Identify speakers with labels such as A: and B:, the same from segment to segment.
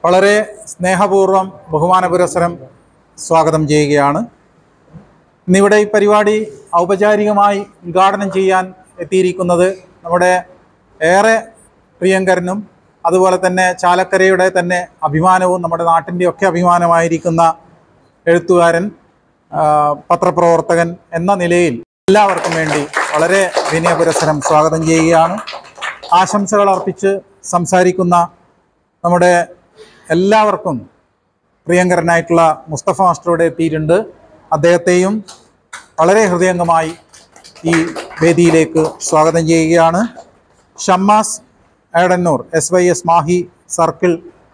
A: വളരെ സ്നേഹപൂർവ്വം ബഹുമാന പുരസ്സരം സ്വാഗതം ചെയ്യുകയാണ് ഇന്നിവിടെ ഈ പരിപാടി ഔപചാരികമായി ഉദ്ഘാടനം ചെയ്യാൻ എത്തിയിരിക്കുന്നത് നമ്മുടെ ഏറെ പ്രിയങ്കരനും അതുപോലെ തന്നെ ചാലക്കരയുടെ തന്നെ അഭിമാനവും നമ്മുടെ നാട്ടിൻ്റെ ഒക്കെ അഭിമാനമായിരിക്കുന്ന എഴുത്തുകാരൻ ആ, പത്രപ്രവർത്തകൻ എന്ന നിലയിൽ എല്ലാവർക്കും വേണ്ടി വളരെ വിനയപുരസരം സ്വാഗതം ചെയ്യുകയാണ് ആശംസകൾ അർപ്പിച്ച് സംസാരിക്കുന്ന നമ്മുടെ എല്ലാവർക്കും പ്രിയങ്കരനായിട്ടുള്ള മുസ്തഫ മാസ്റ്ററോടെ എത്തിയിട്ടുണ്ട് അദ്ദേഹത്തെയും വളരെ ഹൃദയംഗമായി ഈ വേദിയിലേക്ക് സ്വാഗതം ചെയ്യുകയാണ് Shammas Edannur S Y S Mahe circle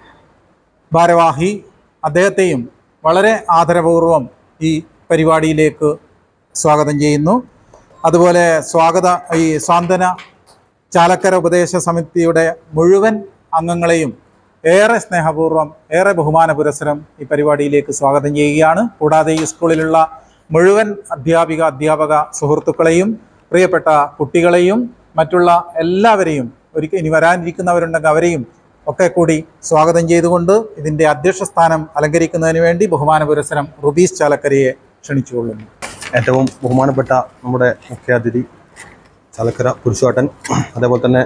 A: ഭാരവാഹി അദ്ദേഹത്തെയും വളരെ ആദരപൂർവം ഈ പരിപാടിയിലേക്ക് സ്വാഗതം ചെയ്യുന്നു അതുപോലെ സ്വാഗത ഈ സാന്ത്വന ചാലക്കര ഉപദേശ സമിതിയുടെ മുഴുവൻ അംഗങ്ങളെയും ഏറെ സ്നേഹപൂർവ്വം ഏറെ ബഹുമാന പുരസ്സരം ഈ പരിപാടിയിലേക്ക് സ്വാഗതം ചെയ്യുകയാണ് കൂടാതെ ഈ സ്കൂളിലുള്ള മുഴുവൻ അധ്യാപിക അധ്യാപക സുഹൃത്തുക്കളെയും പ്രിയപ്പെട്ട കുട്ടികളെയും മറ്റുള്ള എല്ലാവരെയും ഒരിക്കൽ ഇനി വരാനിരിക്കുന്നവരുണ്ടെങ്കിൽ അവരെയും ഒക്കെ കൂടി സ്വാഗതം ചെയ്തുകൊണ്ട് ഇതിൻ്റെ അധ്യക്ഷ സ്ഥാനം അലങ്കരിക്കുന്നതിന് വേണ്ടി ബഹുമാന പുരസ്സരം റുബീസ് ചാലക്കരയെ ക്ഷണിച്ചുകൊള്ളുന്നു
B: ഏറ്റവും ബഹുമാനപ്പെട്ട നമ്മുടെ മുഖ്യാതിഥി ചാലക്കര പുരുഷോട്ടൻ അതേപോലെ തന്നെ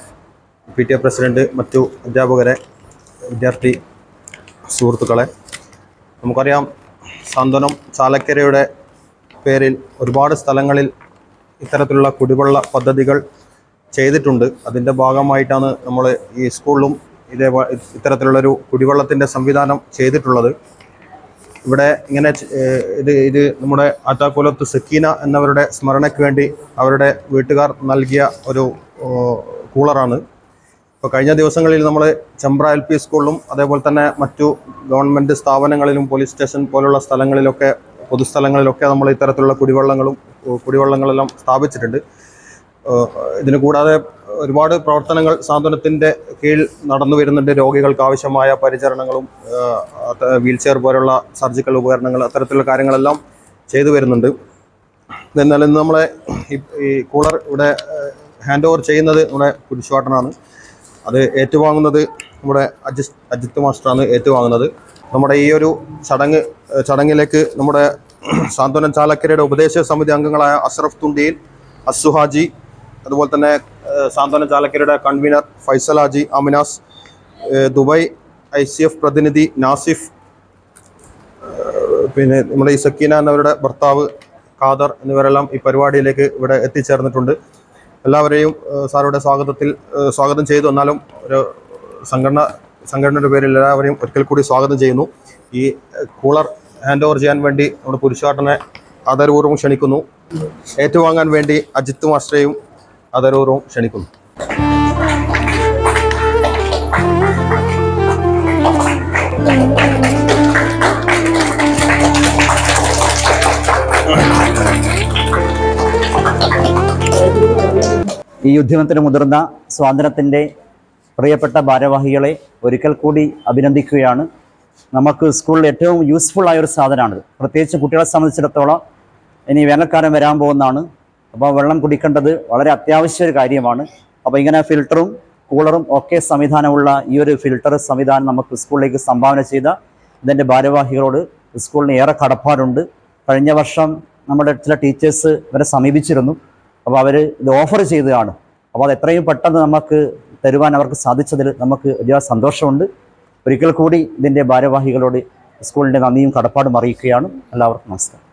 B: പി ടി എ പ്രസിഡന്റ് മറ്റു അധ്യാപകരെ വിദ്യാർത്ഥി സുഹൃത്തുക്കളെ നമുക്കറിയാം സാന്ത്വനം ചാലക്കരയുടെ പേരിൽ ഒരുപാട് സ്ഥലങ്ങളിൽ ഇത്തരത്തിലുള്ള കുടിവെള്ള പദ്ധതികൾ ചെയ്തിട്ടുണ്ട് അതിൻ്റെ ഭാഗമായിട്ടാണ് നമ്മൾ ഈ സ്കൂളിലും ഇതേ ഇത്തരത്തിലുള്ളൊരു കുടിവെള്ളത്തിൻ്റെ സംവിധാനം ചെയ്തിട്ടുള്ളത് ഇവിടെ ഇങ്ങനെ ചെ- ഏഹ് ഇത് ഇത് നമ്മുടെ ആറ്റാക്കുലത്ത് സക്കീന എന്നവരുടെ സ്മരണയ്ക്ക് വേണ്ടി അവരുടെ വീട്ടുകാർ നൽകിയ ഒരു ഓ, കൂളറാണ് ഇപ്പോൾ കഴിഞ്ഞ ദിവസങ്ങളിൽ നമ്മൾ ചെമ്പ്ര എൽ പി സ്കൂളിലും അതേപോലെ തന്നെ മറ്റു ഗവൺമെൻറ് സ്ഥാപനങ്ങളിലും പോലീസ് സ്റ്റേഷൻ പോലുള്ള സ്ഥലങ്ങളിലൊക്കെ പൊതുസ്ഥലങ്ങളിലൊക്കെ നമ്മൾ ഇത്തരത്തിലുള്ള കുടിവെള്ളങ്ങളും ഓ, കുടിവെള്ളങ്ങളെല്ലാം സ്ഥാപിച്ചിട്ടുണ്ട് ഏഹ് ഇതിന് കൂടാതെ ഒരുപാട് പ്രവർത്തനങ്ങൾ സാന്ത്വനത്തിൻ്റെ കീഴിൽ നടന്നു വരുന്നുണ്ട് രോഗികൾക്ക് ആവശ്യമായ പരിചരണങ്ങളും വീൽ ചെയർ പോലുള്ള സർജിക്കൽ ഉപകരണങ്ങൾ അത്തരത്തിലുള്ള കാര്യങ്ങളെല്ലാം ചെയ്തു വരുന്നുണ്ട് എന്നാൽ ഇന്ന് നമ്മളെ ഈ- ഈ കൂളർ ഇവിടെ ഹാൻഡ് ഓവർ ചെയ്യുന്നത് നമ്മുടെ പുരുഷവാട്ടനാണ് അത് ഏറ്റുവാങ്ങുന്നത് നമ്മുടെ അജിത് അജിത്ത് മാസ്റ്ററാണ് ഏറ്റുവാങ്ങുന്നത് നമ്മുടെ ഈ ഒരു ചടങ്ങ് ഏഹ് ചടങ്ങിലേക്ക് നമ്മുടെ സാന്ത്വനം ചാലക്കരയുടെ ഉപദേശ സമിതി അംഗങ്ങളായ അഷ്റഫ് തുണ്ടിയിൽ അസുഹാജി അതുപോലെ തന്നെ ഏഹ് സാന്ത്വനം ചാലക്കരയുടെ കൺവീനർ ഫൈസൽ ഹാജി അമിനാസ് ഏഹ് ദുബായ് ഐ സി എഫ് പ്രതിനിധി നാസിഫ് ഏഹ് പിന്നെ നമ്മുടെ ഈ സക്കീന എന്നവരുടെ ഭർത്താവ് ഖാദർ എന്നിവരെല്ലാം ഈ പരിപാടിയിലേക്ക് ഇവിടെ എത്തിച്ചേർന്നിട്ടുണ്ട് എല്ലാവരെയും ഏഹ് സാറുടെ സ്വാഗതത്തിൽ ഏഹ് സ്വാഗതം ചെയ്തു എന്നാലും ഒരു സംഘടന സംഘടനയുടെ പേരിൽ എല്ലാവരെയും ഒരിക്കൽ കൂടി സ്വാഗതം ചെയ്യുന്നു ഈ ഏഹ് കൂളർ ഹാൻഡ് ഓവർ ചെയ്യാൻ വേണ്ടി നമ്മുടെ പുരുഷാട്ടനെ ആദരപൂർവ്വം ക്ഷണിക്കുന്നു ഏറ്റുവാങ്ങാൻ വേണ്ടി അജിത്ത് മാസ്റ്ററെയും ആദരപൂർവ്വം ക്ഷണിക്കുന്നു
C: ഈ ഉദ്യമത്തിന് മുതിർന്ന സ്വാതന്ത്ര്യത്തിൻ്റെ പ്രിയപ്പെട്ട ഭാരവാഹികളെ ഒരിക്കൽ കൂടി അഭിനന്ദിക്കുകയാണ് നമുക്ക് സ്കൂളിൽ ഏറ്റവും യൂസ്ഫുൾ ആയ ഒരു സാധനമാണ് പ്രത്യേകിച്ച് കുട്ടികളെ സംബന്ധിച്ചിടത്തോളം ഇനി വേനൽക്കാലം വരാൻ പോകുന്നതാണ് അപ്പോൾ വെള്ളം കുടിക്കേണ്ടത് വളരെ അത്യാവശ്യ ഒരു കാര്യമാണ് അപ്പോൾ ഇങ്ങനെ ഫിൽറ്ററും കൂളറും ഒക്കെ സംവിധാനമുള്ള ഈ ഒരു ഫിൽട്ടർ സംവിധാനം നമുക്ക് സ്കൂളിലേക്ക് സംഭാവന ചെയ്ത ഇതിൻ്റെ ഭാരവാഹികളോട് സ്കൂളിന് ഏറെ കടപ്പാടുണ്ട് കഴിഞ്ഞ വർഷം നമ്മുടെ ചില ടീച്ചേഴ്സ് ഇവരെ സമീപിച്ചിരുന്നു അപ്പോൾ അവർ ഇത് ഓഫർ ചെയ്തതാണ് അപ്പോൾ അത് എത്രയും പെട്ടെന്ന് നമുക്ക് തരുവാൻ അവർക്ക് സാധിച്ചതിൽ നമുക്ക് ഒരുപാട് സന്തോഷമുണ്ട് ഒരിക്കൽ കൂടി ഇതിൻ്റെ ഭാരവാഹികളോട് സ്കൂളിൻ്റെ നന്ദിയും കടപ്പാടും അറിയിക്കുകയാണ് എല്ലാവർക്കും നമസ്കാരം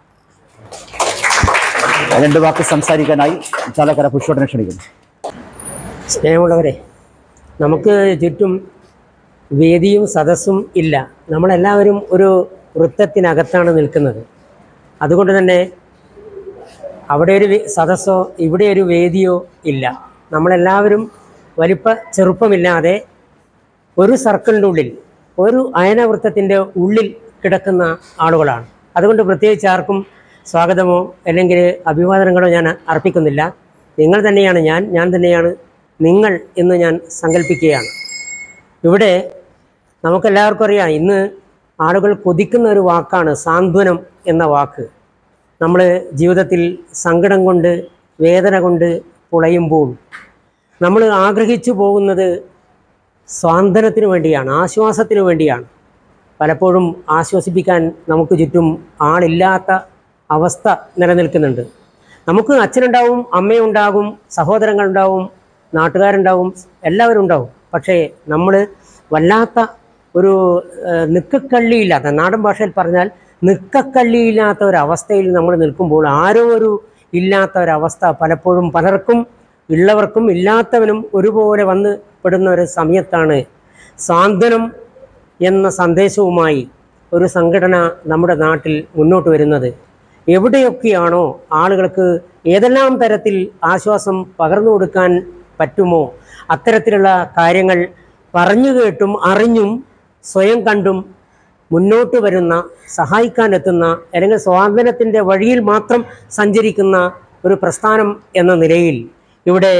C: രണ്ട് വാക്ക് സംസാരിക്കാനായി ചാലക്കര പുഷ്പോട്ടനെ ക്ഷണിക്കുന്നു
D: സ്നേഹമുള്ളവരെ നമുക്ക് ചുറ്റും വേദിയും സദസ്സും ഇല്ല നമ്മളെല്ലാവരും ഒരു വൃത്തത്തിനകത്താണ് നിൽക്കുന്നത് അതുകൊണ്ട് തന്നെ അവിടെ ഒരു വേ- സദസ്സോ ഇവിടെ ഒരു വേദിയോ ഇല്ല നമ്മളെല്ലാവരും വലിപ്പ ചെറുപ്പമില്ലാതെ ഒരു സർക്കിളിൻ്റെ ഉള്ളിൽ ഒരു അയനവൃത്തത്തിൻ്റെ ഉള്ളിൽ കിടക്കുന്ന ആളുകളാണ് അതുകൊണ്ട് പ്രത്യേകിച്ച് ആർക്കും സ്വാഗതമോ അല്ലെങ്കിൽ അഭിവാദനങ്ങളോ ഞാൻ അർപ്പിക്കുന്നില്ല നിങ്ങൾ തന്നെയാണ് ഞാൻ ഞാൻ തന്നെയാണ് നിങ്ങൾ എന്ന് ഞാൻ സങ്കല്പിക്കുകയാണ് ഇവിടെ നമുക്കെല്ലാവർക്കും അറിയാം ഇന്ന് ആളുകൾ കൊതിക്കുന്ന ഒരു വാക്കാണ് സാന്ത്വനം എന്ന വാക്ക് നമ്മൾ ജീവിതത്തിൽ സങ്കടം കൊണ്ട് വേദന കൊണ്ട് പുളയുമ്പോൾ നമ്മൾ ആഗ്രഹിച്ചു പോകുന്നത് സ്വാന്തനത്തിന് വേണ്ടിയാണ് ആശ്വാസത്തിന് വേണ്ടിയാണ് പലപ്പോഴും ആശ്വസിപ്പിക്കാൻ നമുക്ക് ചുറ്റും ആളില്ലാത്ത അവസ്ഥ നിലനിൽക്കുന്നുണ്ട് നമുക്ക് അച്ഛനുണ്ടാവും അമ്മയുണ്ടാകും സഹോദരങ്ങളുണ്ടാവും നാട്ടുകാരുണ്ടാവും എല്ലാവരും ഉണ്ടാവും പക്ഷേ നമ്മൾ വല്ലാത്ത ഒരു ഏഹ്, നിക്കക്കള്ളിയില്ലാത്ത നാടൻ ഭാഷയിൽ പറഞ്ഞാൽ നിക്കക്കള്ളിയില്ലാത്ത ഒരവസ്ഥയിൽ നമ്മൾ നിൽക്കുമ്പോൾ ആരോ ഒരു ഇല്ലാത്ത ഒരവസ്ഥ പലപ്പോഴും പലർക്കും ഉള്ളവർക്കും ഇല്ലാത്തവനും ഒരുപോലെ വന്ന് പെടുന്ന ഒരു സമയത്താണ് സാന്ത്വനം എന്ന സന്ദേശവുമായി ഒരു സംഘടന നമ്മുടെ നാട്ടിൽ മുന്നോട്ട് വരുന്നത് എവിടെയൊക്കെയാണോ ആളുകൾക്ക് ഏതെല്ലാം തരത്തിൽ ആശ്വാസം പകർന്നു കൊടുക്കാൻ പറ്റുമോ അത്തരത്തിലുള്ള കാര്യങ്ങൾ പറഞ്ഞു കേട്ടും അറിഞ്ഞും സ്വയം കണ്ടും മുന്നോട്ട് വരുന്ന സഹായിക്കാനെത്തുന്ന അല്ലെങ്കിൽ സ്വാതന്ത്ര്യത്തിൻ്റെ വഴിയിൽ മാത്രം സഞ്ചരിക്കുന്ന ഒരു പ്രസ്ഥാനം എന്ന നിലയിൽ ഇവിടെ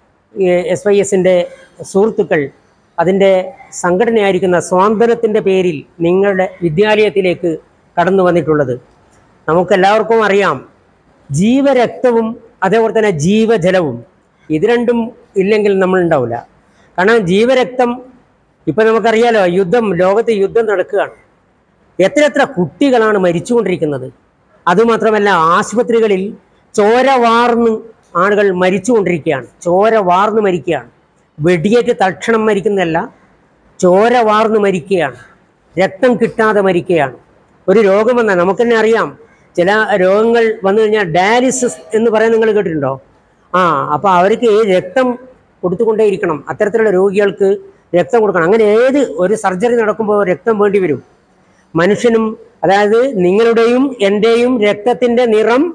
D: എസ് വൈ എസിൻ്റെ സുഹൃത്തുക്കൾ അതിൻ്റെ സംഘടനയായിരിക്കുന്ന സ്വാതന്ത്ര്യത്തിൻ്റെ പേരിൽ നിങ്ങളുടെ വിദ്യാലയത്തിലേക്ക് കടന്നു വന്നിട്ടുള്ളത് നമുക്കെല്ലാവർക്കും അറിയാം ജീവരക്തവും അതേപോലെ തന്നെ ജീവജലവും ഇത് രണ്ടും ഇല്ലെങ്കിൽ നമ്മൾ ഉണ്ടാവില്ല കാരണം ജീവരക്തം ഇപ്പം നമുക്കറിയാലോ യുദ്ധം ലോകത്ത് യുദ്ധം നടക്കുകയാണ് എത്ര എത്ര കുട്ടികളാണ് മരിച്ചുകൊണ്ടിരിക്കുന്നത് അതുമാത്രമല്ല ആശുപത്രികളിൽ ചോര വാർന്ന് ആളുകൾ മരിച്ചുകൊണ്ടിരിക്കുകയാണ് ചോര വാർന്ന് മരിക്കുകയാണ് വെടിയേറ്റ് തൽക്ഷണം മരിക്കുന്നതല്ല ചോര വാർന്ന് മരിക്കുകയാണ് രക്തം കിട്ടാതെ മരിക്കുകയാണ് ഒരു രോഗം വന്നാൽ നമുക്ക് തന്നെ അറിയാം ചില രോഗങ്ങൾ വന്നു കഴിഞ്ഞാൽ ഡയാലിസിസ് എന്ന് പറയാൻ നിങ്ങൾ കേട്ടിട്ടുണ്ടോ ആ അപ്പോൾ അവർക്ക് രക്തം കൊടുത്തുകൊണ്ടേയിരിക്കണം അത്തരത്തിലുള്ള രോഗികൾക്ക് രക്തം കൊടുക്കണം അങ്ങനെ ഏത് ഒരു സർജറി നടക്കുമ്പോൾ രക്തം വേണ്ടി വരും മനുഷ്യനും അതായത് നിങ്ങളുടെയും എൻ്റെയും രക്തത്തിൻ്റെ നിറം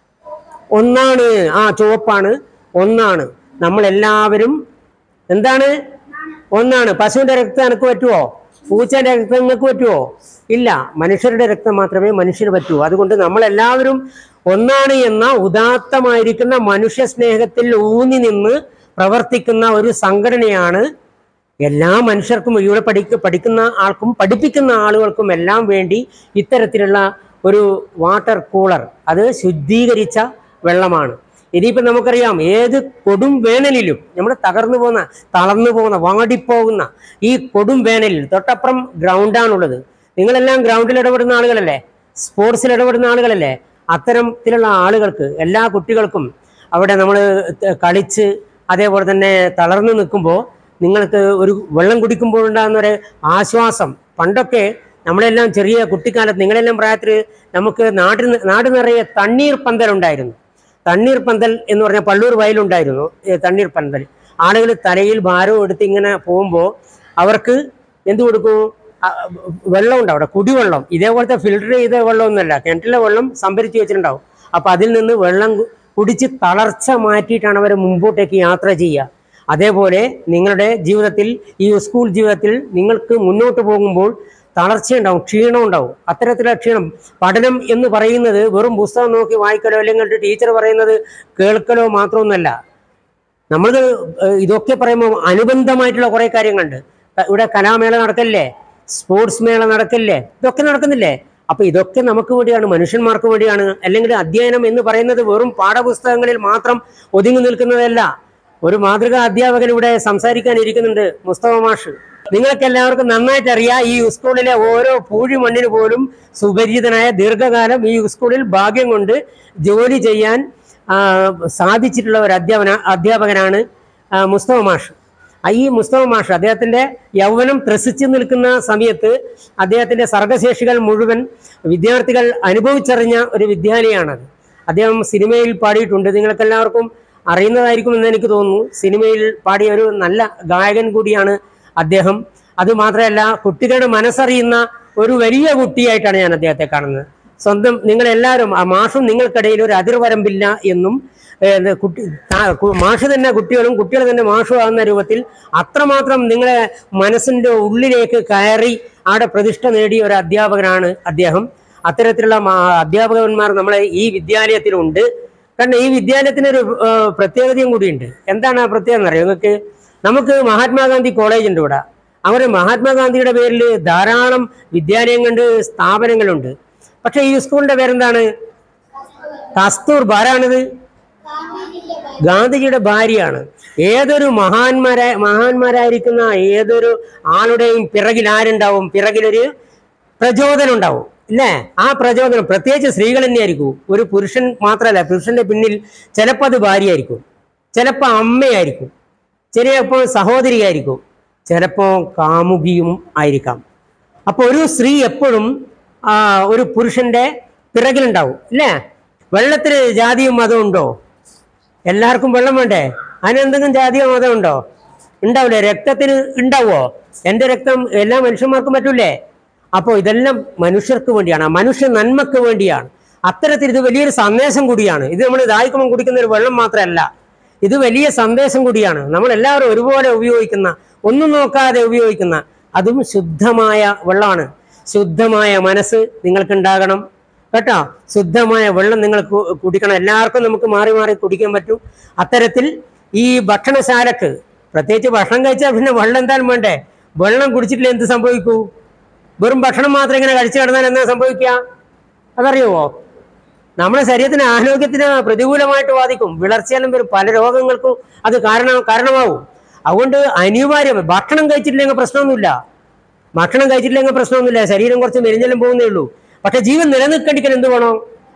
D: ഒന്നാണ് ആ ചുവപ്പാണ് ഒന്നാണ് നമ്മളെല്ലാവരും എന്താണ് ഒന്നാണ് പശുവിൻ്റെ രക്തം എനിക്ക് പറ്റുമോ പൂച്ചേൻ്റെ രക്തം നിങ്ങൾക്ക് പറ്റുമോ ഇല്ല മനുഷ്യരുടെ രക്തം മാത്രമേ മനുഷ്യന് പറ്റൂ അതുകൊണ്ട് നമ്മളെല്ലാവരും ഒന്നാണ് എന്ന ഉദാത്തമായിരിക്കുന്ന മനുഷ്യ സ്നേഹത്തിൽ ഊന്നി നിന്ന് പ്രവർത്തിക്കുന്ന ഒരു സംഘടനയാണ് എല്ലാ മനുഷ്യർക്കും ഇവിടെ പഠിക്ക പഠിക്കുന്ന ആൾക്കും പഠിപ്പിക്കുന്ന ആളുകൾക്കും എല്ലാം വേണ്ടി ഇത്തരത്തിലുള്ള ഒരു വാട്ടർ കൂളർ അത് ശുദ്ധീകരിച്ച വെള്ളമാണ് ഇനിയിപ്പോൾ നമുക്കറിയാം ഏത് കൊടും വേനലിലും നമ്മൾ തകർന്നു പോകുന്ന തളർന്നു പോകുന്ന വാടിപ്പോകുന്ന ഈ കൊടും വേനലിൽ തൊട്ടപ്പുറം ഗ്രൗണ്ടാണുള്ളത് നിങ്ങളെല്ലാം ഗ്രൗണ്ടിൽ ഇടപെടുന്ന ആളുകളല്ലേ സ്പോർട്സിൽ ഇടപെടുന്ന ആളുകളല്ലേ അത്തരത്തിലുള്ള ആളുകൾക്ക് എല്ലാ കുട്ടികൾക്കും അവിടെ നമ്മൾ കളിച്ച് അതേപോലെ തന്നെ തളർന്നു നിൽക്കുമ്പോൾ നിങ്ങൾക്ക് ഒരു വെള്ളം കുടിക്കുമ്പോൾ ഉണ്ടാകുന്ന ഒരു ആശ്വാസം പണ്ടൊക്കെ നമ്മളെല്ലാം ചെറിയ കുട്ടിക്കാലത്ത് നിങ്ങളെല്ലാം പ്രായത്തിൽ നമുക്ക് നാട്ടിൽ നാട് നിറയെ തണ്ണീർ പന്തലുണ്ടായിരുന്നു തണ്ണീർ പന്തൽ എന്ന് പറഞ്ഞാൽ പള്ളൂർ വയലുണ്ടായിരുന്നു ഏ, തണ്ണീർ പന്തൽ ആളുകൾ തലയിൽ ഭാരവും എടുത്ത് ഇങ്ങനെ പോകുമ്പോൾ അവർക്ക് എന്ത് കൊടുക്കും ആ, വെള്ളമുണ്ട് അവിടെ കുടിവെള്ളം ഇതേപോലത്തെ ഫിൽട്ടർ ചെയ്ത വെള്ളമൊന്നുമല്ല കിണറ്റിലെ വെള്ളം സംഭരിച്ച് വെച്ചിട്ടുണ്ടാവും അപ്പോൾ അതിൽ നിന്ന് വെള്ളം കു- കുടിച്ച് തളർച്ച മാറ്റിയിട്ടാണ് അവർ മുമ്പോട്ടേക്ക് യാത്ര ചെയ്യുക അതേപോലെ നിങ്ങളുടെ ജീവിതത്തിൽ ഈ സ്കൂൾ ജീവിതത്തിൽ നിങ്ങൾക്ക് മുന്നോട്ട് പോകുമ്പോൾ തളർച്ചയുണ്ടാവും ക്ഷീണം ഉണ്ടാവും അത്തരത്തിലുള്ള ക്ഷീണം പഠനം എന്ന് പറയുന്നത് വെറും പുസ്തകം നോക്കി വായിക്കലോ അല്ലെങ്കിൽ ടീച്ചർ പറയുന്നത് കേൾക്കലോ മാത്രമൊന്നുമല്ല നമ്മൾ ഇതൊക്കെ പറയുമ്പോൾ അനുബന്ധമായിട്ടുള്ള കുറേ കാര്യങ്ങളുണ്ട് ക- ഇവിടെ കലാമേള നടക്കല്ലേ സ്പോർട്സ് മേള നടക്കല്ലേ ഇതൊക്കെ നടക്കുന്നില്ലേ അപ്പൊ ഇതൊക്കെ നമുക്ക് വേണ്ടിയാണ് മനുഷ്യന്മാർക്ക് വേണ്ടിയാണ് അല്ലെങ്കിൽ അധ്യയനം എന്ന് പറയുന്നത് വെറും പാഠപുസ്തകങ്ങളിൽ മാത്രം ഒതുങ്ങി നിൽക്കുന്നതല്ല ഒരു മാതൃകാ അധ്യാപകൻ ഇവിടെ സംസാരിക്കാൻ ഇരിക്കുന്നുണ്ട് മുസ്തഫ മാഷ് നിങ്ങൾക്ക് എല്ലാവർക്കും നന്നായിട്ട് അറിയാം ഈ സ്കൂളിലെ ഓരോ പൂഴി മണ്ണിന് പോലും സുപരിചിതനായ ദീർഘകാലം ഈ സ്കൂളിൽ ഭാഗ്യം കൊണ്ട് ജോലി ചെയ്യാൻ ആ, സാധിച്ചിട്ടുള്ള ഒരു അധ്യാപന അധ്യാപകനാണ് ആ, മുസ്തഫ മാഷ് ആ ഈ മുസ്തഫ മാഷ് അദ്ദേഹത്തിൻ്റെ യൗവനം ത്രസിച്ചു നിൽക്കുന്ന സമയത്ത് അദ്ദേഹത്തിൻ്റെ സർഗശേഷികൾ മുഴുവൻ വിദ്യാർത്ഥികൾ അനുഭവിച്ചറിഞ്ഞ ഒരു വിദ്യാലയമാണത് അദ്ദേഹം സിനിമയിൽ പാടിയിട്ടുണ്ട് നിങ്ങൾക്കെല്ലാവർക്കും അറിയുന്നതായിരിക്കും എന്ന് എനിക്ക് തോന്നുന്നു സിനിമയിൽ പാടിയ ഒരു നല്ല ഗായകൻ കൂടിയാണ് അദ്ദേഹം അതുമാത്രമല്ല കുട്ടികളുടെ മനസ്സറിയുന്ന ഒരു വലിയ കുട്ടിയായിട്ടാണ് ഞാൻ അദ്ദേഹത്തെ കാണുന്നത് സ്വന്തം നിങ്ങളെല്ലാവരും ആ മാഷും നിങ്ങൾക്കിടയിൽ ഒരു അതിർവരമ്പില്ല എന്നും ഏഹ്, ഇത് കുട്ടി താ- കു- മാഷ് തന്നെ കുട്ടികളും കുട്ടികൾ തന്നെ മാഷും ആകുന്ന രൂപത്തിൽ അത്രമാത്രം നിങ്ങളെ മനസ്സിൻ്റെ ഉള്ളിലേക്ക് കയറി അവിടെ പ്രതിഷ്ഠ നേടിയ ഒരു അധ്യാപകനാണ് അദ്ദേഹം അത്തരത്തിലുള്ള മാ- അധ്യാപകന്മാർ നമ്മളെ ഈ വിദ്യാലയത്തിലുണ്ട് കാരണം ഈ വിദ്യാലയത്തിനൊരു ഏഹ്, പ്രത്യേകതയും കൂടിയുണ്ട് എന്താണ് ആ പ്രത്യേകത എന്നറിയോ നിങ്ങൾക്ക് നമുക്ക് മഹാത്മാഗാന്ധി കോളേജ് ഉണ്ട് ഇവിടെ അവർ മഹാത്മാഗാന്ധിയുടെ പേരിൽ ധാരാളം വിദ്യാലയങ്ങളുണ്ട് സ്ഥാപനങ്ങളുണ്ട് പക്ഷേ ഈ സ്കൂളിന്റെ പേരെന്താണ് കസ്തൂർബ ആരാണിത് ഗാന്ധിജിയുടെ ഭാര്യയാണ് ഏതൊരു മഹാന്മാരായ മഹാന്മാരായിരിക്കുന്ന ഏതൊരു ആളുടെയും പിറകിൽ ആരുണ്ടാവും പിറകിലൊരു പ്രചോദനം ഉണ്ടാവും ഇല്ലേ ആ പ്രചോദനം പ്രത്യേകിച്ച് സ്ത്രീകൾ തന്നെയായിരിക്കും ഒരു പുരുഷൻ മാത്രമല്ല പുരുഷന്റെ പിന്നിൽ ചിലപ്പോൾ അത് ഭാര്യയായിരിക്കും ചിലപ്പോൾ അമ്മയായിരിക്കും ചിലപ്പോൾ സഹോദരിയായിരിക്കും ചിലപ്പോൾ കാമുകിയും ആയിരിക്കാം അപ്പോൾ ഒരു സ്ത്രീ എപ്പോഴും ആ, ഒരു പുരുഷന്റെ പിറകിലുണ്ടാവും ഇല്ലേ വെള്ളത്തിന് ജാതിയും മതവും ഉണ്ടോ എല്ലാവർക്കും വെള്ളം വേണ്ടേ അതിനെന്തെങ്കിലും ജാതിയോ മതം ഉണ്ടോ ഉണ്ടാവില്ലേ രക്തത്തിന് ഉണ്ടാവോ എൻ്റെ രക്തം എല്ലാ മനുഷ്യന്മാർക്കും പറ്റൂലേ അപ്പോൾ ഇതെല്ലാം മനുഷ്യർക്ക് വേണ്ടിയാണ് ആ മനുഷ്യ നന്മക്ക് വേണ്ടിയാണ് അത്തരത്തിൽ ഇത് വലിയൊരു സന്ദേശം കൂടിയാണ് ഇത് നമ്മൾ ദാഹിക്കുമ്പോൾ കുടിക്കുന്ന ഒരു വെള്ളം മാത്രമല്ല ഇത് വലിയ സന്ദേശം കൂടിയാണ് നമ്മൾ എല്ലാവരും ഒരുപോലെ ഉപയോഗിക്കുന്ന ഒന്നും നോക്കാതെ ഉപയോഗിക്കുന്ന അതും ശുദ്ധമായ വെള്ളമാണ് ശുദ്ധമായ മനസ്സ് നിങ്ങൾക്കുണ്ടാകണം കേട്ടോ ശുദ്ധമായ വെള്ളം നിങ്ങൾ കു- കുടിക്കണം എല്ലാവർക്കും നമുക്ക് മാറി മാറി കുടിക്കാൻ പറ്റും അത്തരത്തിൽ ഈ ഭക്ഷണശാലക്ക് പ്രത്യേകിച്ച് ഭക്ഷണം കഴിച്ചാൽ പിന്നെ വെള്ളം എന്തായാലും വേണ്ടേ വെള്ളം കുടിച്ചിട്ടില്ല എന്ത് സംഭവിക്കൂ വെറും ഭക്ഷണം മാത്രം ഇങ്ങനെ കഴിച്ചു കിടന്നാൽ എന്താ സംഭവിക്കുക അതറിയുമോ നമ്മുടെ ശരീരത്തിന് ആരോഗ്യത്തിന് പ്രതികൂലമായിട്ട് ബാധിക്കും വിളർച്ചയെല്ലാം വരും പല രോഗങ്ങൾക്കും അത് കാരണം കാരണമാവും അതുകൊണ്ട് അനിവാര്യം ഭക്ഷണം കഴിച്ചിട്ടില്ലെങ്കിൽ പ്രശ്നമൊന്നുമില്ല ഭക്ഷണം കഴിച്ചിട്ടില്ലെങ്കിൽ പ്രശ്നമൊന്നുമില്ല ശരീരം കുറച്ച് മെലിഞ്ഞെല്ലാം പോകുന്നേ ഉള്ളൂ പക്ഷെ ജീവൻ നിലനിൽക്കണ്ടിക്കാൻ എന്ത് വേണം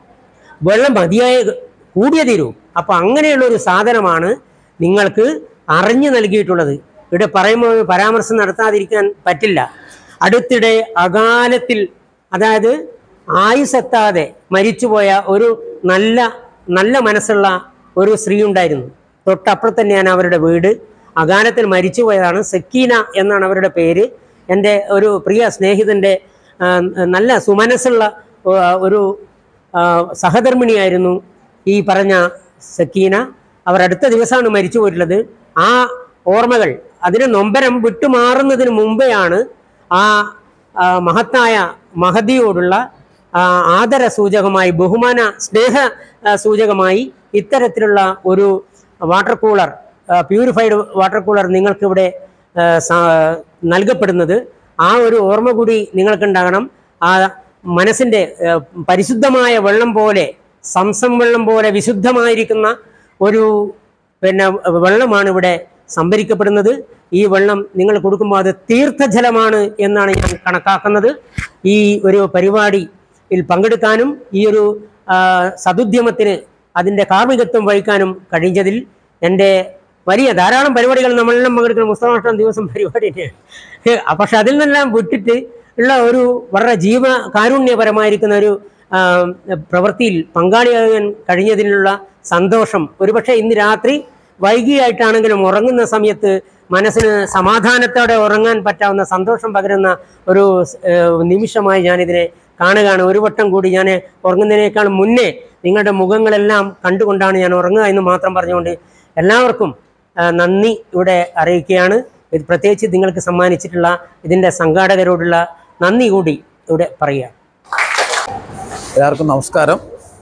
D: വെള്ളം മതിയായ കൂടിയ തീരൂ അപ്പൊ അങ്ങനെയുള്ള ഒരു സാധനമാണ് നിങ്ങൾക്ക് അറിഞ്ഞു നൽകിയിട്ടുള്ളത് ഇവിടെ പറയുമ്പോൾ പരാമർശം നടത്താതിരിക്കാൻ പറ്റില്ല അടുത്തിടെ അകാലത്തിൽ അതായത് ആയുസെത്താതെ മരിച്ചുപോയ ഒരു നല്ല നല്ല മനസ്സുള്ള ഒരു സ്ത്രീ ഉണ്ടായിരുന്നു തൊട്ടപ്പുറത്ത് തന്നെയാണ് അവരുടെ വീട് അകാലത്തിൽ മരിച്ചുപോയതാണ് സക്കീന എന്നാണ് അവരുടെ പേര് എൻ്റെ ഒരു പ്രിയ സ്നേഹിതൻ്റെ ആ, നല്ല സുമനസ്സുള്ള ആ, ഒരു ആ, സഹധർമ്മിണിയായിരുന്നു ഈ പറഞ്ഞ സക്കീന അവർ അടുത്ത ദിവസമാണ് മരിച്ചു പോയിട്ടുള്ളത് ആ ഓർമ്മകൾ അതിന് നൊമ്പരം വിട്ടുമാറുന്നതിന് മുമ്പെയാണ് ആ ആ, മഹത്തായ മഹതിയോടുള്ള ആ, ആദര സൂചകമായി ബഹുമാന സ്നേഹ ആ, സൂചകമായി ഇത്തരത്തിലുള്ള ഒരു water cooler purified water cooler നിങ്ങൾക്കിവിടെ ആ, സ- നൽകപ്പെടുന്നത് ആ ഒരു ഓർമ്മ കൂടി നിങ്ങൾക്കുണ്ടാകണം ആ മനസ്സിൻ്റെ ആ, പരിശുദ്ധമായ വെള്ളം പോലെ സംസം വെള്ളം പോലെ വിശുദ്ധമായിരിക്കുന്ന ഒരു പിന്നെ വെള്ളമാണ് ഇവിടെ സംഭരിക്കപ്പെടുന്നത് ഈ വെള്ളം നിങ്ങൾ കൊടുക്കുമ്പോൾ അത് തീർത്ഥജലമാണ് എന്നാണ് ഞാൻ കണക്കാക്കുന്നത് ഈ ഒരു പരിപാടിയിൽ പങ്കെടുക്കാനും ഈ ഒരു ആ, സതുദ്യമത്തിന് അതിൻ്റെ കാർമ്മികത്വം വഹിക്കാനും കഴിഞ്ഞതിൽ എൻ്റെ വലിയ ധാരാളം പരിപാടികൾ നമ്മളെല്ലാം പങ്കെടുക്കുന്ന മുസ്തഫാഷ്ടം ദിവസം പരിപാടി തന്നെയാണ് ആ, പക്ഷെ അതിൽ നിന്നെല്ലാം വിട്ടിട്ട് ഉള്ള ഒരു വളരെ ജീവ കാരുണ്യപരമായിരിക്കുന്ന ഒരു ആ, പ്രവൃത്തിയിൽ പങ്കാളിയാകാൻ കഴിഞ്ഞതിലുള്ള സന്തോഷം ഒരുപക്ഷെ ഇന്ന് രാത്രി വൈകിയായിട്ടാണെങ്കിലും ഉറങ്ങുന്ന സമയത്ത് മനസ്സിന് സമാധാനത്തോടെ ഉറങ്ങാൻ പറ്റാവുന്ന സന്തോഷം പകരുന്ന ഒരു ഏഹ്, നിമിഷമായി ഞാനിതിനെ കാണുകയാണ് ഒരു വട്ടം കൂടി ഞാൻ ഉറങ്ങുന്നതിനേക്കാൾ മുന്നേ നിങ്ങളുടെ മുഖങ്ങളെല്ലാം കണ്ടുകൊണ്ടാണ് ഞാൻ ഉറങ്ങുക എന്ന് മാത്രം പറഞ്ഞുകൊണ്ട് എല്ലാവർക്കും ആ, നന്ദി ഇവിടെ അറിയിക്കുകയാണ് ഇത് പ്രത്യേകിച്ച് നിങ്ങൾക്ക് സമ്മാനിച്ചിട്ടുള്ള ഇതിൻ്റെ സംഘാടകരോടുള്ള നന്ദി കൂടി ഇവിടെ പറയുക
E: എല്ലാവർക്കും നമസ്കാരം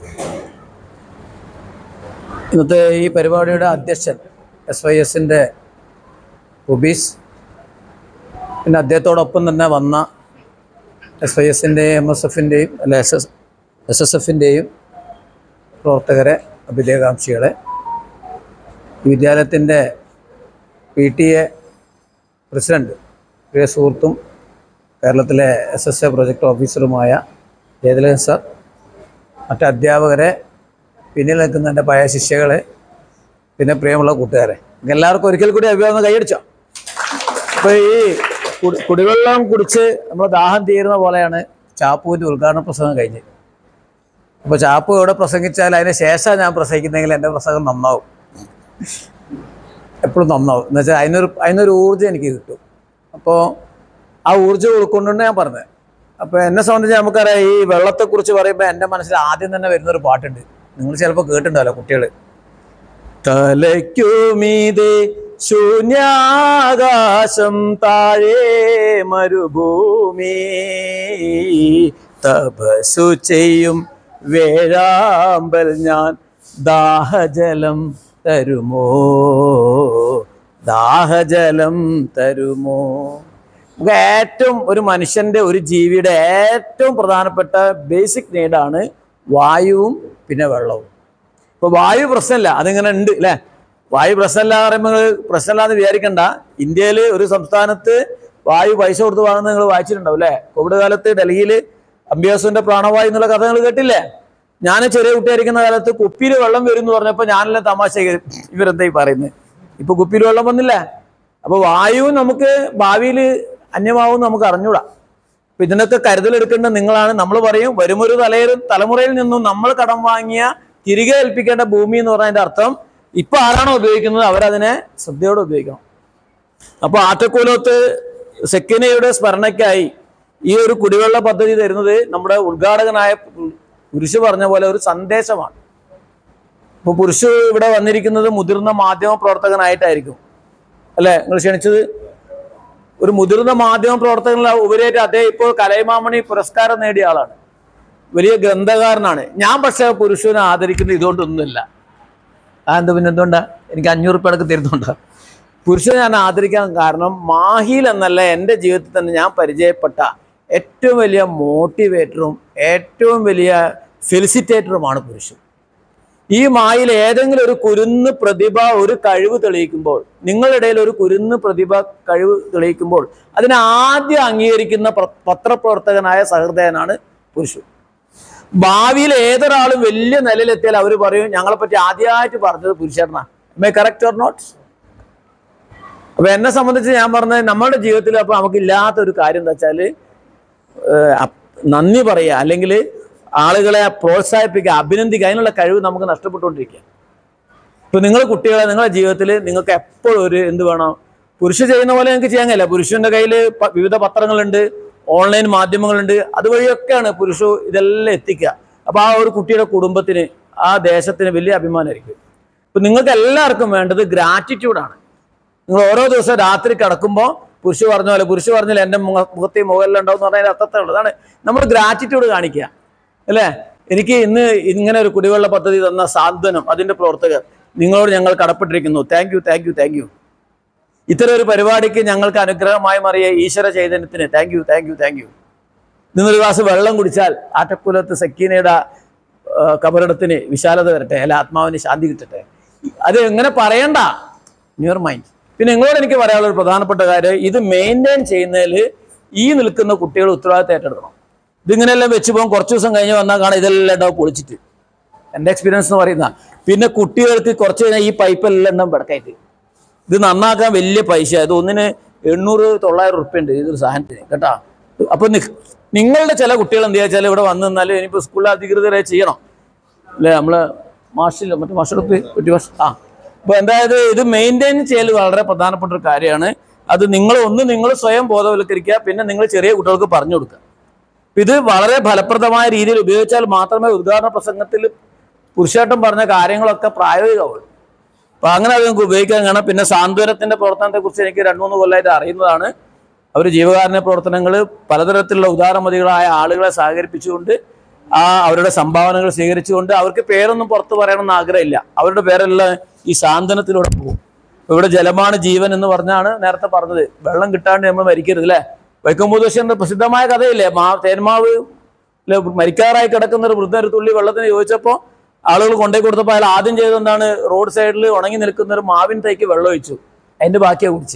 E: ഇന്നത്തെ ഈ പരിപാടിയുടെ അധ്യക്ഷൻ എസ് വൈ എസിൻ്റെ ഉബീസ് പിന്നെ അദ്ദേഹത്തോടൊപ്പം തന്നെ വന്ന എസ് വൈ എസിൻ്റെയും എം എസ് എഫിൻ്റെയും അല്ല എസ് എസ് എസ് എസ് എഫിൻ്റെയും പ്രവർത്തകരെ അഭ്യുദയകാംക്ഷികളെ ഈ വിദ്യാലയത്തിൻ്റെ പി ടി എ പ്രസിഡൻറ്റ് പ്രിയ സുഹൃത്തും കേരളത്തിലെ എസ് എസ് എ പ്രൊജക്ട് ഓഫീസറുമായ ജയതിലകൻ സാർ മറ്റ് അധ്യാപകരെ പിന്നിൽ നിൽക്കുന്ന എൻ്റെ പഴയ ശിഷ്യകളെ പിന്നെ പ്രിയമുള്ള കൂട്ടുകാരെ നിങ്ങൾക്ക് എല്ലാവർക്കും ഒരിക്കൽ കൂടി അഭിവാദം കൈയടിച്ചോ അപ്പോൾ ഈ കുടി കുടിവെള്ളം കുടിച്ച് നമ്മൾ ദാഹം തീരുന്ന പോലെയാണ് ചാപ്പുവിൻ്റെ ഉദ്ഘാടന പ്രസംഗം കഴിഞ്ഞ് അപ്പോൾ ചാപ്പു എവിടെ പ്രസംഗിച്ചാൽ അതിന് ശേഷം ഞാൻ പ്രസംഗിക്കുന്നെങ്കിൽ എൻ്റെ പ്രസംഗം നന്നാവും എപ്പോഴും നന്നാവും എന്ന് വെച്ചാൽ അതിനൊരു അതിനൊരു ഊർജ്ജം എനിക്ക് കിട്ടും അപ്പോൾ ആ ഊർജ്ജം ഉൾക്കൊണ്ടുകൊണ്ട് ഞാൻ പറഞ്ഞത് അപ്പോൾ എന്നെ സംബന്ധിച്ച് നമുക്കറിയാം ഈ വെള്ളത്തെക്കുറിച്ച് പറയുമ്പോൾ എൻ്റെ മനസ്സിൽ ആദ്യം തന്നെ വരുന്നൊരു പാട്ടുണ്ട് നിങ്ങൾ ചിലപ്പോൾ കേട്ടിട്ടുണ്ടാവല്ലോ കുട്ടികൾ തലയ്ക്കുമീതെ ശൂന്യാകാശം താഴെ മരുഭൂമി തപസു ചെയ്യും വേഴാമ്പൽ ഞാൻ ദാഹജലം തരുമോ ദാഹജലം തരുമോ നമുക്ക് ഏറ്റവും ഒരു മനുഷ്യന്റെ ഒരു ജീവിയുടെ ഏറ്റവും പ്രധാനപ്പെട്ട ബേസിക് നീഡാണ് വായുവും പിന്നെ വെള്ളവും ഇപ്പൊ വായു പ്രശ്നമില്ല അതിങ്ങനെ ഉണ്ട് അല്ലേ വായു പ്രശ്നമല്ല പറയുമ്പോൾ പ്രശ്നമല്ലാന്ന് വിചാരിക്കണ്ട ഇന്ത്യയിൽ ഒരു സംസ്ഥാനത്ത് വായു പൈസ കൊടുത്ത് വാങ്ങുന്നത് നിങ്ങൾ വായിച്ചിട്ടുണ്ടാവും അല്ലേ കോവിഡ് കാലത്ത് ഡൽഹിയിൽ അംബിയാസുവിന്റെ പ്രാണവായു എന്നുള്ള കഥ നിങ്ങൾ കേട്ടില്ലേ ഞാൻ ചെറിയ കുട്ടിയായിരിക്കുന്ന കാലത്ത് കുപ്പിയിൽ വെള്ളം വരും എന്ന് പറഞ്ഞപ്പോൾ ഞാനെല്ലാം തമാശ ഇവരെന്താ ഈ പറയുന്നത് ഇപ്പൊ കുപ്പിയിൽ വെള്ളം വന്നില്ല അപ്പൊ വായു നമുക്ക് ഭാവിയിൽ അന്യമാവും നമുക്ക് അറിഞ്ഞൂടാ അപ്പൊ ഇതിനൊക്കെ കരുതലെടുക്കേണ്ട നിങ്ങളാണ് നമ്മൾ പറയും വരുമൊരു തലയിൽ തലമുറയിൽ നിന്നും നമ്മൾ കടം വാങ്ങിയ തിരികെ ഏൽപ്പിക്കേണ്ട ഭൂമി എന്ന് പറഞ്ഞതിന്റെ അർത്ഥം ഇപ്പൊ ആരാണോ ഉപയോഗിക്കുന്നത് അവരതിനെ ശ്രദ്ധയോടെ ഉപയോഗിക്കണം അപ്പൊ ആറ്റക്കൂലത്ത് സെക്കിനയുടെ സ്മരണയ്ക്കായി ഈ ഒരു കുടിവെള്ള പദ്ധതി തരുന്നത് നമ്മുടെ ഉദ്ഘാടകനായ പുരുഷ പറഞ്ഞ പോലെ ഒരു സന്ദേശമാണ് ഇപ്പൊ പുരുഷ ഇവിടെ വന്നിരിക്കുന്നത് മുതിർന്ന മാധ്യമ പ്രവർത്തകനായിട്ടായിരിക്കും അല്ലെ നിങ്ങൾ ക്ഷണിച്ചത് ഒരു മുതിർന്ന മാധ്യമ പ്രവർത്തകനുള്ള ഉപരിയായിട്ട് അദ്ദേഹം ഇപ്പോൾ കലൈമാമണി പുരസ്കാരം നേടിയ ആളാണ് വലിയ ഗ്രന്ഥകാരനാണ് ഞാൻ പക്ഷേ പുരുഷനെ ആദരിക്കുന്നത് ഇതുകൊണ്ടൊന്നുമില്ല ആ എന്താ പിന്നെ എന്തുകൊണ്ടാ എനിക്ക് അഞ്ഞൂറ് ഉറുപ്പ അടക്കം തരുന്നുണ്ടോ പുരുഷനെ ഞാൻ ആദരിക്കാൻ കാരണം മാഹിൽ എന്നല്ല എൻ്റെ ജീവിതത്തിൽ തന്നെ ഞാൻ പരിചയപ്പെട്ട ഏറ്റവും വലിയ മോട്ടിവേറ്ററും ഏറ്റവും വലിയ ഫെലിസിറ്റേറ്ററുമാണ് പുരുഷൻ ഈ മായിൽ ഏതെങ്കിലും ഒരു കുരുന്ന് പ്രതിഭ ഒരു കഴിവ് തെളിയിക്കുമ്പോൾ നിങ്ങളുടെ ഇടയിൽ ഒരു കുരുന്ന് പ്രതിഭ കഴിവ് തെളിയിക്കുമ്പോൾ അതിനെ ആദ്യം അംഗീകരിക്കുന്ന പ്ര- പത്രപ്രവർത്തകനായ സഹൃദയനാണ് പുരുഷൻ ഭാവിയിൽ ഏതൊരാളും വലിയ നിലയിലെത്തിയാൽ അവർ പറയും ഞങ്ങളെ പറ്റി ആദ്യമായിട്ട് പറഞ്ഞത് പുരുഷനാ മേ കറക്റ്റ് ഓർ നോട്ട് അപ്പൊ എന്നെ സംബന്ധിച്ച് ഞാൻ പറഞ്ഞത് നമ്മുടെ ജീവിതത്തിൽ അപ്പൊ നമുക്ക് ഇല്ലാത്ത ഒരു കാര്യം എന്താ വെച്ചാല് ഏഹ് അപ്- നന്ദി പറയുക അല്ലെങ്കിൽ ആളുകളെ പ്രോത്സാഹിപ്പിക്കുക അഭിനന്ദിക്കുക അതിനുള്ള കഴിവ് നമുക്ക് നഷ്ടപ്പെട്ടുകൊണ്ടിരിക്കുക ഇപ്പൊ നിങ്ങൾ കുട്ടികളെ നിങ്ങളുടെ ജീവിതത്തിൽ നിങ്ങൾക്ക് എപ്പോഴും ഒരു എന്ത് വേണം പുരുഷ ചെയ്യുന്ന പോലെ നിങ്ങൾക്ക് ചെയ്യാൻ കഴിയില്ല പുരുഷന്റെ കയ്യിൽ വിവിധ പത്രങ്ങളുണ്ട് ഓൺലൈൻ മാധ്യമങ്ങളുണ്ട് അതുവഴിയൊക്കെയാണ് പുരുഷ ഇതെല്ലാം എത്തിക്കുക അപ്പൊ ആ ഒരു കുട്ടിയുടെ കുടുംബത്തിന് ആ ദേശത്തിന് വലിയ അഭിമാനമായിരിക്കും ഇപ്പൊ നിങ്ങൾക്ക് എല്ലാവർക്കും വേണ്ടത് ഗ്രാറ്റിറ്റ്യൂഡാണ് നിങ്ങൾ ഓരോ ദിവസം രാത്രി കിടക്കുമ്പോൾ പുരുഷ പറഞ്ഞ പോലെ പുരുഷ പറഞ്ഞാൽ എൻ്റെ മുഖ മുഖത്തെ മുകളിൽ ഉണ്ടാവും എന്ന് പറഞ്ഞാൽ അർത്ഥത്തെ ഉള്ളതാണ് നമ്മൾ ഗ്രാറ്റിറ്റ്യൂഡ് കാണിക്കുക അല്ലേ എനിക്ക് ഇന്ന് ഇങ്ങനെ ഒരു കുടിവെള്ള പദ്ധതി തന്ന സാന്ത്വനം അതിന്റെ പ്രവർത്തകർ നിങ്ങളോട് ഞങ്ങൾ കടപ്പെട്ടിരിക്കുന്നു thank you thank you thank you ഇത്തരം ഒരു പരിപാടിക്ക് ഞങ്ങൾക്ക് അനുഗ്രഹമായി മാറിയ ഈശ്വര ചൈതന്യത്തിന് thank you thank you thank you നിന്നൊരു ഗ്ലാസ് വെള്ളം കുടിച്ചാൽ ആറ്റക്കുലത്ത് സക്കീനയുടെ ആ, കബറിടത്തിന് വിശാലത വരട്ടെ അല്ല ആത്മാവിന് ശാന്തി കിട്ടട്ടെ അത് എങ്ങനെ പറയണ്ട ന്യൂർ മൈൻഡ് പിന്നെ നിങ്ങളോട് എനിക്ക് പറയാനുള്ള ഒരു പ്രധാനപ്പെട്ട കാര്യം ഇത് മെയിൻറ്റെയിൻ ചെയ്യുന്നതിൽ ഈ നിൽക്കുന്ന കുട്ടികൾ ഉത്തരവാദിത്തം ഏറ്റെടുക്കണം ഇതിങ്ങനെയെല്ലാം വെച്ച് പോകും കുറച്ച് ദിവസം കഴിഞ്ഞ് വന്നാൽ കാണാം ഇതെല്ലാം ഉണ്ടാവും പൊളിച്ചിട്ട് എൻ്റെ എക്സ്പീരിയൻസ് എന്ന് പറയുന്ന പിന്നെ കുട്ടികൾക്ക് കുറച്ച് കഴിഞ്ഞാൽ ഈ പൈപ്പെല്ലാം ഉണ്ടാവും പിടക്കായിട്ട് ഇത് നന്നാക്കാൻ വലിയ പൈസ ഇത് ഒന്നിന് എണ്ണൂറ് തൊള്ളായിരം ഉറുപ്പ്യ ഉണ്ട് ഇതൊരു സാധനത്തിന് കേട്ടാ അപ്പൊ നി- നിങ്ങളുടെ ചില കുട്ടികൾ എന്ത് വെച്ചാൽ ഇവിടെ വന്നു നിന്നാൽ ഇനിയിപ്പോൾ സ്കൂളിൽ അധികൃതരെ ചെയ്യണം അല്ലേ നമ്മള് മാഷില്ല മറ്റേ മാഷെടുപ്പ് കുട്ടി മാഷ് ആ അപ്പൊ എന്തായത് ഇത് മെയിൻറ്റെയിൻ ചെയ്യൽ വളരെ പ്രധാനപ്പെട്ട ഒരു കാര്യമാണ് അത് നിങ്ങൾ ഒന്ന് നിങ്ങൾ സ്വയം ബോധവൽക്കരിക്കുക പിന്നെ നിങ്ങൾ ചെറിയ കുട്ടികൾക്ക് പറഞ്ഞു കൊടുക്കുക അപ്പൊ ഇത് വളരെ ഫലപ്രദമായ രീതിയിൽ ഉപയോഗിച്ചാൽ മാത്രമേ ഉദ്ഘാടന പ്രസംഗത്തിൽ പുരുഷാട്ടം പറഞ്ഞ കാര്യങ്ങളൊക്കെ പ്രായോഗികമാവുള്ളൂ അപ്പൊ അങ്ങനെ അത് നമുക്ക് ഉപയോഗിക്കാൻ കാണാം പിന്നെ സാന്ത്വനത്തിന്റെ പ്രവർത്തനത്തെ കുറിച്ച് എനിക്ക് രണ്ടു മൂന്ന് കൊല്ലമായിട്ട് അറിയുന്നതാണ് അവർ ജീവകാരുണ്യ പ്രവർത്തനങ്ങൾ പലതരത്തിലുള്ള ഉദാരമതികളായ ആളുകളെ സഹകരിപ്പിച്ചുകൊണ്ട് ആ അവരുടെ സംഭാവനകൾ സ്വീകരിച്ചുകൊണ്ട് അവർക്ക് പേരൊന്നും പുറത്തു പറയണമെന്ന് ആഗ്രഹമില്ല അവരുടെ പേരെല്ലാം ഈ സാന്ത്വനത്തിലൂടെ പോകും ഇപ്പൊ ഇവിടെ ജലമാണ് ജീവൻ എന്ന് പറഞ്ഞാണ് നേരത്തെ പറഞ്ഞത് വെള്ളം കിട്ടാണ്ട് നമ്മൾ മരിക്കരുത് അല്ലേ വൈക്കമ്പൂദോഷന്റെ പ്രസിദ്ധമായ കഥയില്ലേ മാ തേന്മാവ് ല് മരിക്കാറായി കിടക്കുന്ന ഒരു വൃദ്ധ ഒരു തുള്ളി വെള്ളത്തിന് ചോദിച്ചപ്പോൾ ആളുകൾ കൊണ്ടുപോയി കൊടുത്തപ്പോൾ അയാൾ ആദ്യം ചെയ്തത് എന്താണ് റോഡ് സൈഡിൽ ഉണങ്ങി നിൽക്കുന്ന ഒരു മാവിൻ തൈക്ക് വെള്ളം ഒഴിച്ചു അതിന്റെ ബാക്കിയാ കുടിച്ചേ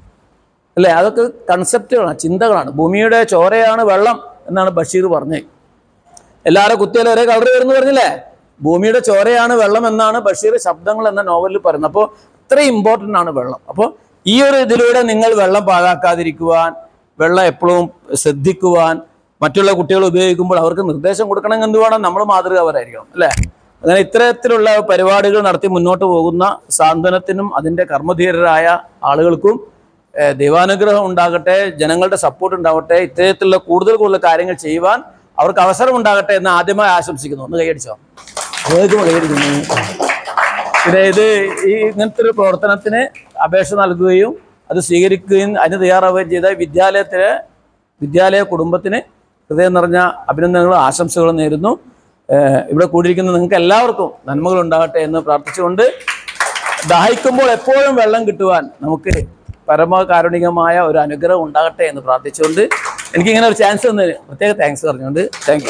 E: അല്ലേ അതൊക്കെ കൺസെപ്റ്റുകളാണ് ചിന്തകളാണ് ഭൂമിയുടെ ചോരയാണ് വെള്ളം എന്നാണ് ബഷീർ പറഞ്ഞത് എല്ലാവരും കുത്തിയാലും ഒരേ കളർ വരുന്നു പറഞ്ഞില്ലേ ഭൂമിയുടെ ചോരയാണ് വെള്ളം എന്നാണ് ബഷീർ ശബ്ദങ്ങൾ എന്ന നോവലിൽ പറയുന്നത് അപ്പോൾ അത്രയും ഇമ്പോർട്ടൻ്റ് ആണ് വെള്ളം അപ്പോൾ ഈ ഒരു ഇതിലൂടെ നിങ്ങൾ വെള്ളം പാഴാക്കാതിരിക്കുവാൻ വെള്ളം എപ്പോഴും ശ്രദ്ധിക്കുവാൻ മറ്റുള്ള കുട്ടികൾ ഉപയോഗിക്കുമ്പോൾ അവർക്ക് നിർദ്ദേശം കൊടുക്കണമെങ്കിൽ എന്ത് വേണം നമ്മൾ മാതൃകാപരായിരിക്കണം അല്ലേ അങ്ങനെ ഇത്തരത്തിലുള്ള പരിപാടികൾ നടത്തി മുന്നോട്ട് പോകുന്ന സാന്ത്വനത്തിനും അതിൻ്റെ കർമ്മധീരരായ ആളുകൾക്കും ഏഹ് ദൈവാനുഗ്രഹം ഉണ്ടാകട്ടെ ജനങ്ങളുടെ സപ്പോർട്ട് ഉണ്ടാവട്ടെ ഇത്തരത്തിലുള്ള കൂടുതൽ കൂടുതൽ കാര്യങ്ങൾ ചെയ്യുവാൻ അവർക്ക് അവസരം ഉണ്ടാകട്ടെ എന്ന് ആദ്യമായി ആശംസിക്കുന്നു ഒന്ന് കൈയടിച്ചോ ഏത് കൈയടിക്കുന്നു പിന്നെ ഇത് ഈ ഇങ്ങനത്തെ ഒരു പ്രവർത്തനത്തിന് അപേക്ഷ നൽകുകയും അത് സ്വീകരിക്കുകയും അതിന് തയ്യാറാവുകയും ചെയ്ത വിദ്യാലയത്തിലെ വിദ്യാലയ കുടുംബത്തിന് ഹൃദയം നിറഞ്ഞ അഭിനന്ദനങ്ങളും ആശംസകളും നേരുന്നു ഏഹ് ഇവിടെ കൂടിയിരിക്കുന്ന നിങ്ങൾക്ക് എല്ലാവർക്കും നന്മകൾ ഉണ്ടാകട്ടെ എന്ന് പ്രാർത്ഥിച്ചുകൊണ്ട് ദാഹിക്കുമ്പോൾ എപ്പോഴും വെള്ളം കിട്ടുവാൻ നമുക്ക് പരമകാരുണികമായ ഒരു അനുഗ്രഹം ഉണ്ടാകട്ടെ എന്ന് പ്രാർത്ഥിച്ചുകൊണ്ട് എനിക്കിങ്ങനെ ഒരു ചാൻസ് തന്നതിന് പ്രത്യേക താങ്ക്സ് പറഞ്ഞുകൊണ്ട് താങ്ക് യു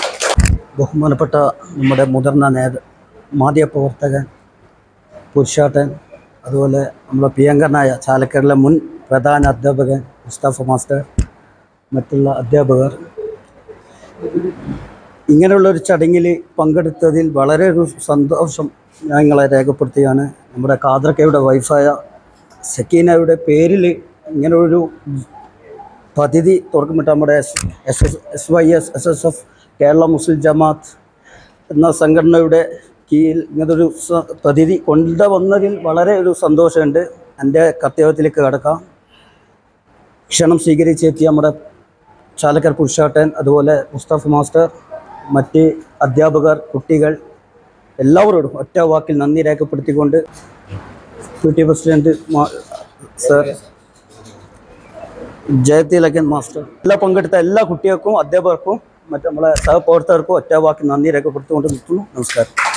F: ബഹുമാനപ്പെട്ട നമ്മുടെ മുതിർന്ന നേത മാധ്യമപ്രവർത്തകൻ പുരുഷാട്ടൻ അതുപോലെ നമ്മളെ പ്രിയങ്കരനായ ചാലക്കരയിലെ മുൻ പ്രധാന അധ്യാപകൻ മുസ്താഫ മാസ്റ്റർ മറ്റുള്ള അധ്യാപകർ ഇങ്ങനെയുള്ളൊരു ചടങ്ങിൽ പങ്കെടുത്തതിൽ വളരെ ഒരു സന്തോഷം ഞങ്ങളെ രേഖപ്പെടുത്തുകയാണ് നമ്മുടെ കാതർക്കയുടെ വൈഫായ സക്കീനയുടെ പേരിൽ ഇങ്ങനൊരു പദ്ധതി തുറക്കുമിട്ട് നമ്മുടെ S S S Y S S S F Kerala Muslim Jamaath എന്ന സംഘടനയുടെ കീഴിൽ ഇങ്ങനൊരു സ- പദ്ധതി കൊണ്ടുവന്നതിൽ വളരെ ഒരു സന്തോഷമുണ്ട് എൻ്റെ കർത്തവ്യത്തിലേക്ക് കടക്കാം ക്ഷണം സ്വീകരിച്ചെത്തിയ നമ്മുടെ ചാലക്കർ പുരുഷാട്ടൻ അതുപോലെ മുസ്താഫ മാസ്റ്റർ മറ്റ് അധ്യാപകർ കുട്ടികൾ എല്ലാവരോടും ഒറ്റ വാക്കിൽ നന്ദി രേഖപ്പെടുത്തിക്കൊണ്ട് പി ടി പ്രസിഡന്റ് മാ- സർ ജയതിലകൻ മാസ്റ്റർ എല്ലാ പങ്കെടുത്ത എല്ലാ കുട്ടികൾക്കും അധ്യാപകർക്കും മറ്റു നമ്മളെ സഹപ്രവർത്തകർക്കും ഒറ്റ വാക്കിൽ നന്ദി രേഖപ്പെടുത്തിക്കൊണ്ട് നിർത്തുന്നു നമസ്കാരം